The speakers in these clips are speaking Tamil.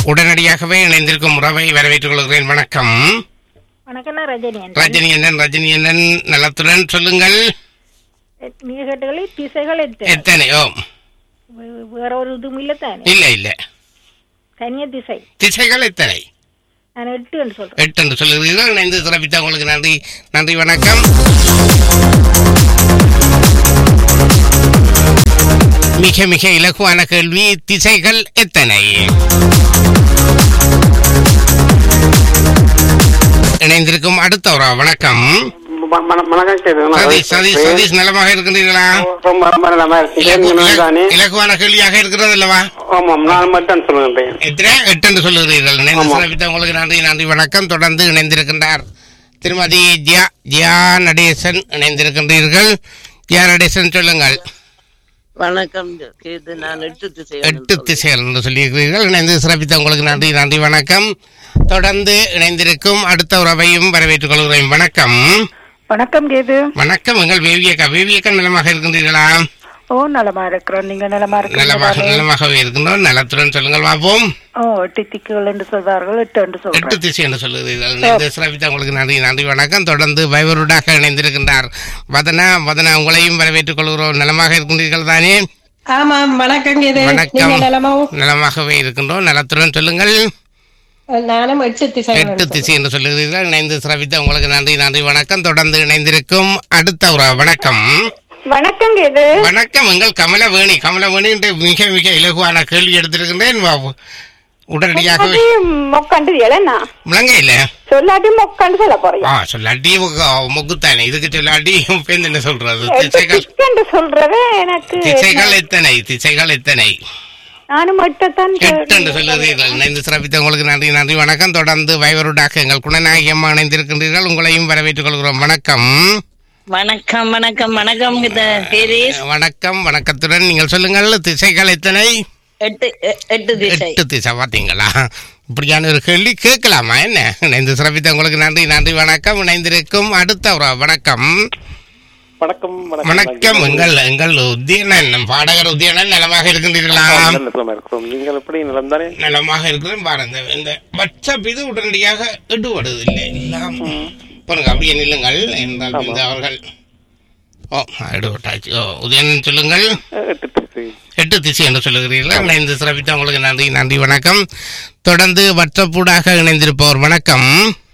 உடனடியாகவே இணைந்திருக்கும் உறவை வரவேற்றுக் கொள்கிறேன் வணக்கம் வணக்கம் நான் ரஜினி ரஜினி அண்ணன் ரஜினி அண்ணன் நலத்துடன் சொல்லுங்கள் நீங்க கேட்டகளே திசைகள் எத்தனை எத்தனை ஓ வே- வேற ஒரு இதுவும் இல்ல தானே இல்ல இல்ல தனிய திசை திசைகள் எத்தனை நான் எட்டு என்று சொல்றேன் எட்டு என்று சொல்லுகிறீர்கள் இணைந்து சிறப்பித்த உங்களுக்கு நன்றி நன்றி வணக்கம் மிக மிக இலகுவான கேள்வி திசைகள் எத்தனை இணைந்திருக்கும் அடுத்த ஒரு வணக்கம் ம- ம- வணக்கம் கேது. நான் சதீஷ் சதீஷ் சதீஷ் நலமாக இருக்கின்றீர்களா ரொம்ப ரொம்ப நல்லா இருக்கேன். இலகு- நீங்கள் தானே? இலகுவான கேள்வியாக இருக்கிறது அல்லவா ஆமாம் நான் மட்டும் சொல்லுகின்றேன் எத்தனை எட்டு என்று சொல்லுகிறீர்கள் இணைந்து ஆமாம். சிறப்பித்த உங்களுக்கு நன்றி நன்றி வணக்கம் தொடர்ந்து இணைந்திருக்கின்றார் திருமதி ஜியா ஜியா நடேசன் இணைந்திருக்கின்றீர்கள் ஜியா நடேசன் சொல்லுங்கள் வணக்கம் கேது நான் எட்டு திசை எட்டு திசைகள் என்று சொல்லியிருக்கிறீர்கள் இணைந்து சிறப்பித்த உங்களுக்கு நன்றி நன்றி வணக்கம் தொடர்ந்து இணைந்திருக்கும் அடுத்த உறவையும் வரவேற்றுக் கொள்கிறேன் வணக்கம் வணக்கம் கேது வணக்கம் எங்கள் வேவியக்கா வேவியக்கா நலமாக இருக்கின்றீர்களா ஓ நலமா இருக்கிறோம் நீங்க நலமா நலமாக இருக்கிறீங்களா நலமாகவே இருக்கின்றோம் நலத்துடன் சொல்லுங்கள் பார்ப்போம் ஓ எட்டு திக்குகள் என்று சொல்வார்கள் எட்டு என்று எட்டு சொல்றேன் திசை என்று சொல்லுகிறீர்கள் இந்த சிறப்பித்த உங்களுக்கு நன்றி நன்றி வணக்கம் தொடர்ந்து வைவருடாக இணைந்திருக்கின்றார் வதனா வதனா உங்களையும் வரவேற்றுக் கொள்கிறோம் நலமாக இருக்கின்றீர்கள் தானே ஆமாம் வணக்கம் இது வணக்கம் நீங்க நலமோ நலமாகவே இருக்கின்றோம் நலத்துடன் சொல்லுங்கள் நானும் எட்டு திசை எட்டு திசை என்று சொல்லுகிறீர்கள் இணைந்து சிறப்பித்த உங்களுக்கு நன்றி நன்றி வணக்கம் தொடர்ந்து இணைந்திருக்கும் அடுத்த ஒரு வணக்கம் வணக்கம் கேது வணக்கம் எங்கள் கமலவேணி கமலவேணி என்று மிக மிக இலகுவான கேள்வி எடுத்திருக்கின்றேன் வா- உடனடியாகவே மொக்கண்டு எழனா விளங்க இல்ல சொல்லாட்டி மொக்கண்டு சொல்ல போறீங்க ஆ சொல்லாட்டி முக்குத்தானே இதுக்கு சொல்லாட்டி பேருந்து என்ன சொல்றது திசைகள் திக்கண்டு சொல்றது எனக்கு திசைகள் எத்தனை திசைகள் எத்தனை நானும் எட்டத்தான் எட்டு என்று சொல்லுகிறீர்கள் இணைந்து சிறப்பித்த உங்களுக்கு நன்றி நன்றி வணக்கம் தொடர்ந்து வைவருடாக எங்கள் குணநாயகி அம்மா இணைந்திருக்கின்றீர்கள் உங்களையும் வரவேற்றுக் கொள்கிறோம் வணக்கம் வணக்கம் வணக்கம் வணக்கம் கேரீஸ் வணக்கம் வணக்கத்துடன் நீங்கள் சொல்லுங்கள் திசைகள் எத்தனை எட்டு எ- எட்டு திசை எட்டு திசை பார்த்தீங்களா இப்படியான ஒரு கேள்வி கேட்கலாமா என்ன இணைந்து சிறப்பித்த உங்களுக்கு நன்றி நன்றி வணக்கம் இணைந்திருக்கும் அடுத்த ஒரு வணக்கம் வணக்கம் வணக்கம் எங்கள் எங்கள் உத்தியனன் பாடகர் உத்தியனன் நலமாக இருக்கின்றீர்களா நல்ல நலமா இருக்கிறோம் நீங்கள் எப்படி நலம் தானே நலமாக இருக்கிறேன் பாருங்க இந்த வாட்ஸ்அப் இது உடனடியாக எடுபடுது இல்லை எல்லாம் பாருங்க அப்படியே நில்லுங்கள் என்றால் இந்த அவர்கள் ஓ எடுபட்டாச்சு ஓ உதயனன் சொல்லுங்கள் எட்டு திசை எட்டு திசை என்று சொல்லுகிறீர்கள் இணைந்து சிறப்பித்த உங்களுக்கு நன்றி நன்றி வணக்கம் தொடர்ந்து வட்டப்பூடாக இணைந்திருப்பவர் வணக்கம்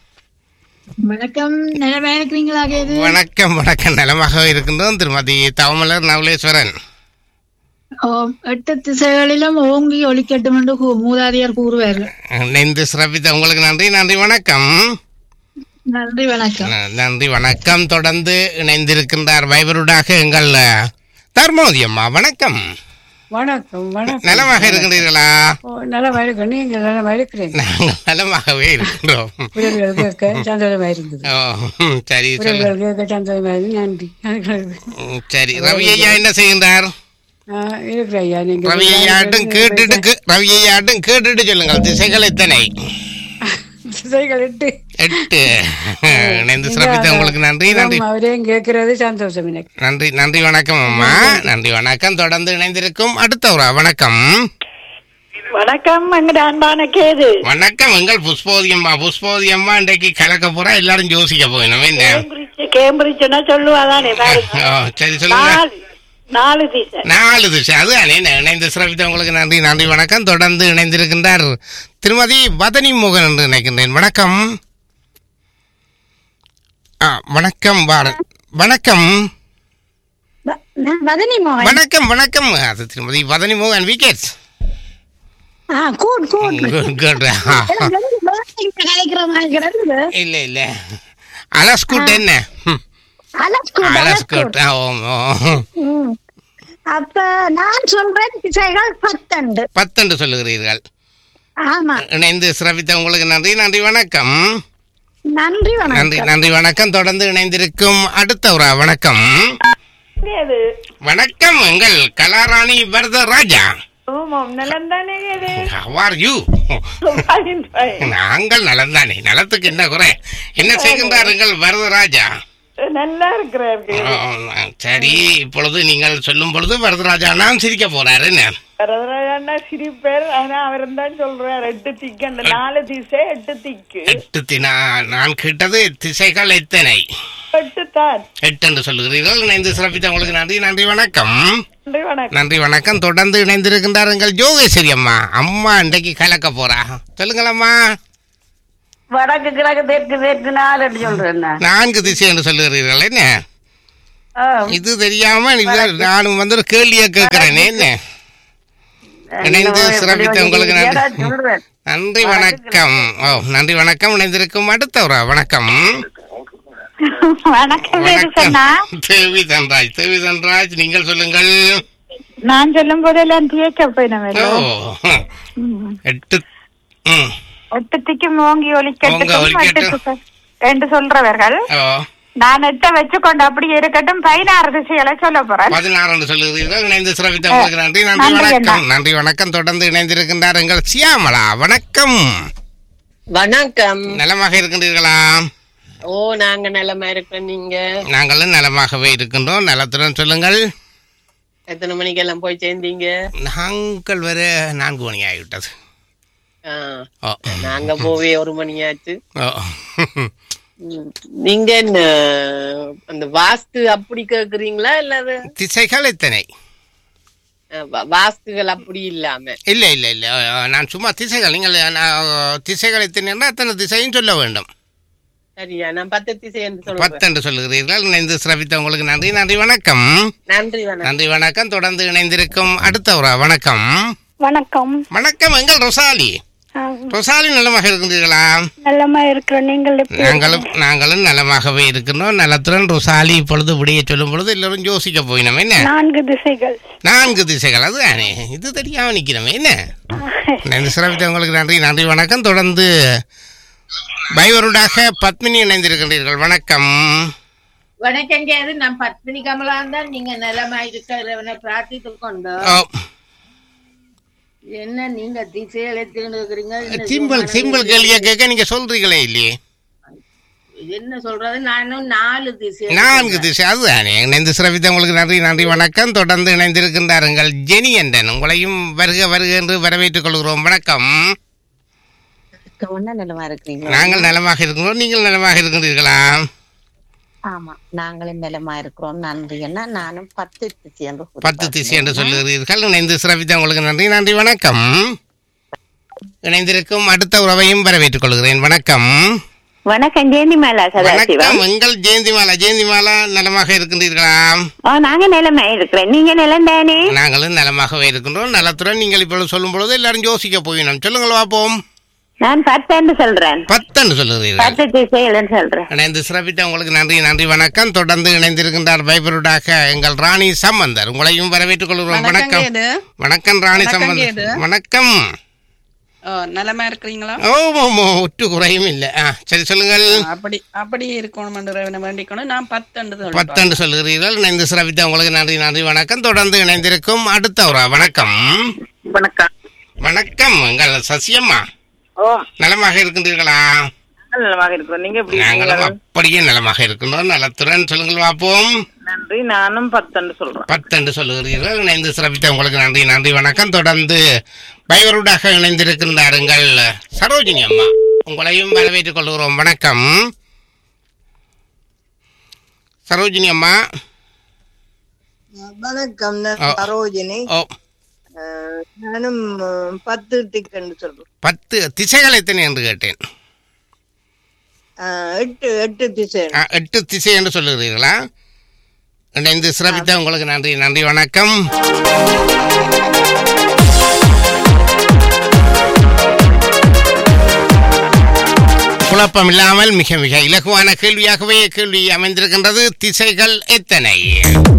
வணக்கம் நிலமா இருக்கிறீங்களா கேது வணக்கம் வணக்கம் நலமாக இருக்கின்றோம் திருமதி தவமலர் நவலேஸ்வரன் ஓ, எட்டு திசைகளிலும் ஓங்கி ஒலிக்கட்டும் என்று கூ- மூதாதையர் கூறுவார்கள் இணைந்து சிறப்பித்த உங்களுக்கு நன்றி நன்றி வணக்கம் நன்றி வணக்கம் ந- நன்றி வணக்கம் தொடர்ந்து இணைந்திருக்கின்றார் வைபருடாக எங்கள் அஹ், தர்மோதி அம்மா வணக்கம் வணக்கம் வணக்கம் நலமாக இருக்கின்றீர்களா நலமா இருக்கு நீங்க நலமா இருக்கிறீங்க நாங்கள் நலமாகவே இருக்கின்றோம் உறவுகள் கேட்க சந்தோஷமா இருந்தது ஓ, ம், சரி சொல்லு உறவுகள் கேட்க சந்தோஷமா இருந்து நன்றி ம், சரி ரவி ஐயா என்ன செய்கின்றார் இருக்கிற ஐயா நீங்க ரவி ஐயாட்டும் கேட்டுட்டு கே- ரவி ஐயாட்டும் கேட்டுட்டு சொல்லுங்கள் திசைகள் எத்தனை திசைகள் எட்டு எட்டு இணைந்து சிறப்பித்த உங்களுக்கு நன்றி நன்றி அவரையும் கேட்கறது சந்தோஷம் எனக்கு நன்றி நன்றி வணக்கம் அம்மா நன்றி வணக்கம் தொடர்ந்து இணைந்திருக்கும் அடுத்த ஒரு வணக்கம் வணக்கம் எங்கட அன்பான கேது வணக்கம் எங்கள் புஷ்போதி அம்மா புஷ்போதி அம்மா இன்றைக்கு கலக்க போறா எல்லாரும் யோசிக்க போயினோம் என்ன கேம்பிரிட்ஜ் கேம்பிரிட்ஜ்னா சொல்லுவாதானே பாருங்க ஓ, சரி சொல்லுங்க நாலு நாலு திசை நாலு திசை அது இணைந்து சிறப்பித்த உங்களுக்கு நன்றி நன்றி வணக்கம் தொடர்ந்து இணைந்திருக்கின்றார் திருமதி வதனி மோகன் என்று நினைக்கின்றேன் வணக்கம் ஆ வணக்கம் பாரத் வணக்கம் நான் வதனி மோகன் வணக்கம் வணக்கம் அது திருமதி வதனி மோகன் விக்கெட்ஸ் ஆ கூட் கூட் கலைக்கிற மாதிரி கிடந்தது இல்ல இல்ல அலஸ்கூட் என்ன ம், அலஸ்கூட் அலஸ்கூட் ஆ, ஓம், ஓ. ம். அப்ப நான் சொல்றேன் திசைகள் பத்தண்டு பத்தென்று சொல்லுகிறீர்கள் ஆமா இணைந்து சிறப்பித்த உங்களுக்கு நன்றி நன்றி வணக்கம் நன்றி நன்றி வணக்கம் நன்றி வணக்கம் தொடர்ந்து இணைந்திருக்கும் அடுத்த ஒரு வணக்கம் கேது வணக்கம் எங்கள் கலாராணி வரதராஜா ஆமாம் நலம் தானே Ketu How are you? Fine, fine. நாங்கள் நலம்தானே நலத்துக்கு என்ன குறை என்ன செய்கின்றார் எங்கள் வரதராஜா நல்லா இருக்கிறாரு ஆ, சரி இப்பொழுது நீங்கள் சொல்லும் பொழுது வரதராஜா அண்ணாவும் சிரிக்க போறாரு என்ன வரதராஜா சிரிப்பார் ஆனா அவர் தான் சொல்றாரு எட்டு திக்கு அந்த நாலு திசை எட்டு திக்கு எட்டு தினா நான் கேட்டது திசைகள் எத்தனை எட்டு தான் எட்டு என்று சொல்லுகிறீர்கள் இணைந்து சிறப்பித்த உங்களுக்கு நன்றி நன்றி வணக்கம் நன்றி வணக்கம் நன்றி வணக்கம் தொடர்ந்து இணைந்திருக்கின்றார் எங்கள் ஜோகேஸ்வரி அம்மா அம்மா இன்றைக்கு கலக்க போறா சொல்லுங்களம்மா வடக்கு கிழக்கு தெற்கு தெற்கு நாலு சொல்றேன் நான். நான்கு திசை என்று சொல்லுகிறீர்கள் என்ன ஆ, இது தெரியாம இது- நானும் வந்து ஒரு கேள்வியை கேட்கிறேன் என்ன இணைந்து இன்னும் சிறப்பித்த எப்படி உங்களுக்கு வந்து நன்றி. சொல்றேன் நன்றி வணக்கம் ஓ நன்றி வணக்கம் இணைந்திருக்கும் அடுத்தவரா வணக்கம் வணக்கம் வணக்கம் தேவி தன்ராஜ் தேவி தன்ராஜ் நீங்கள் சொல்லுங்கள் நான் சொல்லும் போதெல்லாம் தியக்க போயினவே ஓ எட்டு ம் எட்டு திக்கு ஓங்கி ஓங்க ஒலிக்கட்டும் ஒலிக்கட்டும். எட்டு திசை என்று சொல்றவர்கள் ஓ நான் எட்ட வச்சுக்கொண்டு அப்படி இருக்கட்டும் பதினாறு திசைகளை சொல்ல போறேன் பதினாறு என்று சொல்லுகிறீர்கள் இணைந்து சிறப்பித்த உங்களுக்கு நன்றி நன்றி நன்றி வணக்கம் நன்றி வணக்கம் தொடர்ந்து இணைந்திருக்கின்றார் எங்கள் சியாமலா வணக்கம் வணக்கம் நலமாக இருக்கின்றீர்களா ஓ நாங்க நிலைமை இருக்கிறோம் நீங்க நாங்களும் நலமாகவே இருக்கின்றோம் நலத்துடன் சொல்லுங்கள் எத்தனை மணிக்கெல்லாம் போய் சேர்ந்தீங்க நாங்கள் வர நான்கு மணி ஆகிவிட்டது ஆ, ஓ நாங்க போவே ஒரு மணியாச்சு ஓ ம். நீங்க என்ன அந்த வாஸ்து அப்படி கேக்குறீங்களா இல்லது திசைகள் எத்தனை அஹ், வா- வாஸ்துகள் அப்படி இல்லாம இல்லை இல்லை இல்லை அஹ், நான் சும்மா திசைகள் நீங்கள் நான் திசைகள் எத்தனைன்னா அத்தனை திசையும் சொல்ல வேண்டும் சரியா நான் பத்து திசை என்று சொல்றேன் பத்து என்று சொல்லுகிறீர்கள் இணைந்து சிறப்பித்த உங்களுக்கு நன்றி நன்றி வணக்கம் நன்றி வணக்கம் நன்றி வணக்கம் தொடர்ந்து இணைந்திருக்கும் அடுத்தவரா வணக்கம் வணக்கம் வணக்கம் எங்கள் ரொசாலி ரொசாலி நலமாக இருக்கின்றீர்களா நல்லமா இருக்கிறோம் நீங்கள் எப்படி நாங்களும் நாங்களும் நலமாகவே இருக்கின்றோம் நலத்துடன் ரொசாலி இப்பொழுது விடிய சொல்லும் பொழுது எல்லோரும் யோசிக்க போயினோம் என்ன நான்கு திசைகள் நான்கு திசைகள் அதுதானே இது தெரியாம நிக்கிறோமே என்ன நன்றி சிறப்பித்த உங்களுக்கு நன்றி நன்றி வணக்கம் தொடர்ந்து பைவருடாக பத்மினி இணைந்திருக்கின்றீர்கள் வணக்கம் வணக்கம் கேது நான் பத்மினி கமலா தான் நீங்க நலமா இருக்கிறவனை பிரார்த்தித்து கொண்டு ஓ, என்ன நீங்க திசைகளை தேர்ந்தெடுக்கிறீங்க என்ன சிம்பிள் சும்மா சிம்பிள் கேள்வியை கேட்க நீங்க சொல்றீங்களே இல்லையே என்ன சொல்றது நானும் நாலு திசை நான்கு திசை அதுதானே இணைந்து சிறப்பித்த உங்களுக்கு நன்றி நன்றி வணக்கம் தொடர்ந்து இணைந்திருக்கின்றாருங்கள் ஜெனி என்றன் உங்களையும் வருக வருக என்று வரவேற்றுக் கொள்கிறோம் வணக்கம் ஒன்ன நிலமா இருக்கிறீங்களா நாங்கள் நலமாக இருக்கிறோம் நீங்கள் நலமாக இருக்கின்றீர்களா ஆமா நாங்களும் நிலமா இருக்கிறோம் நன்றி என்ன நானும் பத்து திசை என்று கூறி பத்து திசை என்று பார்த்தேன். சொல்லுகிறீர்கள் இணைந்து சிறப்பித்த உங்களுக்கு நன்றி நன்றி வணக்கம் இணைந்திருக்கும் அடுத்த உறவையும் வரவேற்றுக் கொள்கிறேன் வணக்கம் வணக்கம் ஜெயந்திமாலா வணக்கம் எங்கள் ஜெயந்திமாலா ஜெயந்திமாலா நலமாக இருக்கின்றீர்களா ஓ நாங்க நிலைமை இருக்கிறேன் நீங்க நிலம் தானே நாங்களும் நலமாகவே இருக்கின்றோம் நலத்துடன் நீங்கள் இப்பொழுது சொல்லும் பொழுது எல்லாரும் யோசிக்க போயினோம் சொல்லுங்கள் பார்ப்போம் நான் பத்து சொல்றேன் பத்தென்று சொல்லுகிறீர்கள் பத்து திசைகள் சொல்றேன் இணைந்து சிறப்பித்த உங்களுக்கு நன்றி நன்றி வணக்கம் தொடர்ந்து இணைந்திருக்கின்றார் பைபருடாக எங்கள் ராணி சம்பந்தர் உங்களையும் வரவேற்றுக் கொள்கிறோம் வணக்கம் கேது வணக்கம் ராணி வணக்கம் சம்பந்தர் கேது. வணக்கம் ஓ நலமா இருக்கிறீங்களா ஓ ஓ, ஒட்டு குறையும் இல்லை ஆ சரி சொல்லுங்கள் அப்படி அப்படி இருக்கணும் வேண்டிக்கணும் நான் பத்தண்டு சொல்றேன். பத்தென்று சொல்லுகிறீர்கள் இணைந்து சிறப்பித்த உங்களுக்கு நன்றி நன்றி வணக்கம் தொடர்ந்து இணைந்திருக்கும் அடுத்த ஒரு வணக்கம் வணக்கம் வணக்கம் எங்கள் சசியம்மா ஓ நலமாக இருக்கின்றீர்களா நலமாக இருக்கிறோம் நீங்க எப்படி நாங்களும் அப்படியே நலமாக இருக்கின்றோம் நலத்துடன் சொல்லுங்கள் பார்ப்போம் நன்றி நானும் பத்தண்டு சொல்றேன் பத்தென்று சொல்லுகிறீர்கள் இணைந்து சிறப்பித்த உங்களுக்கு நன்றி நன்றி வணக்கம் தொடர்ந்து பைவருடாக இணைந்திருக்கின்றாருங்கள் சரோஜினி அம்மா உங்களையும் வரவேற்றுக் கொள்கிறோம் வணக்கம் சரோஜினி அம்மா வணக்கம் ஓ. நான் சரோஜினி ஓ அஹ், நானும் அஹ், பத்து டிக்கெட் சொல்றேன் பத்து திசைகள் எத்தனை என்று கேட்டேன் அஹ், எட்டு எட்டு திசை ஆ, எட்டு திசை என்று சொல்லுகிறீர்களா இணைந்து சிறப்பித்த உங்களுக்கு நன்றி நன்றி வணக்கம் குழப்பம் இல்லாமல் மிக மிக இலகுவான கேள்வியாகவே கேள்வி அமைந்திருக்கின்றது திசைகள் எத்தனை